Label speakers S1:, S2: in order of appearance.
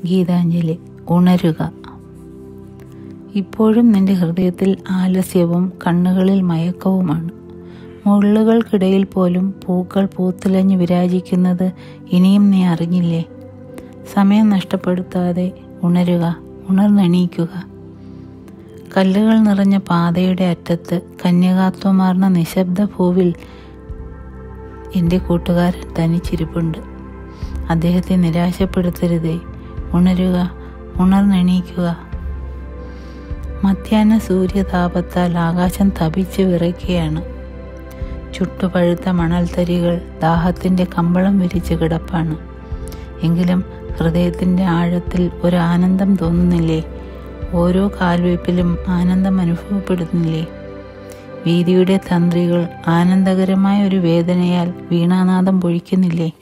S1: ഗീതാഞ്ജലി ഉണരുക ഇപ്പോഴും നിന്റെ ഹൃദയത്തിൽ ആലസ്യവും കണ്ണുകളിൽ മയക്കവുമാണ് മുള്ളുകൾക്കിടയിൽ പോലും പൂക്കൾ പൂത്തുലഞ്ഞു വിരാജിക്കുന്നത് ഇനിയും നീ അറിഞ്ഞില്ലേ സമയം നഷ്ടപ്പെടുത്താതെ ഉണരുക ഉണർന്നെണീക്കുക കല്ലുകൾ നിറഞ്ഞ പാതയുടെ അറ്റത്ത് കന്യകാത്വമാർന്ന നിശബ്ദ ഭൂവിൽ എൻ്റെ കൂട്ടുകാരൻ തനിച്ചിരിപ്പുണ്ട് അദ്ദേഹത്തെ നിരാശപ്പെടുത്തരുതേ ഉണരുക ഉണർന്നെണീക്കുക മധ്യാഹ്ന സൂര്യതാപത്താൽ ആകാശം തപിച്ച് വിറയ്ക്കുകയാണ് ചുട്ടുപഴുത്ത മണൽത്തരികൾ ദാഹത്തിൻ്റെ കമ്പളം വിരിച്ച് കിടപ്പാണ് എങ്കിലും ഹൃദയത്തിൻ്റെ ആഴത്തിൽ ഒരു ആനന്ദം തോന്നുന്നില്ലേ ഓരോ കാൽവയ്പിലും ആനന്ദം അനുഭവപ്പെടുന്നില്ലേ വീതിയുടെ തന്ത്രികൾ ആനന്ദകരമായ ഒരു വേദനയാൽ വീണാനാദം പൊഴിക്കുന്നില്ലേ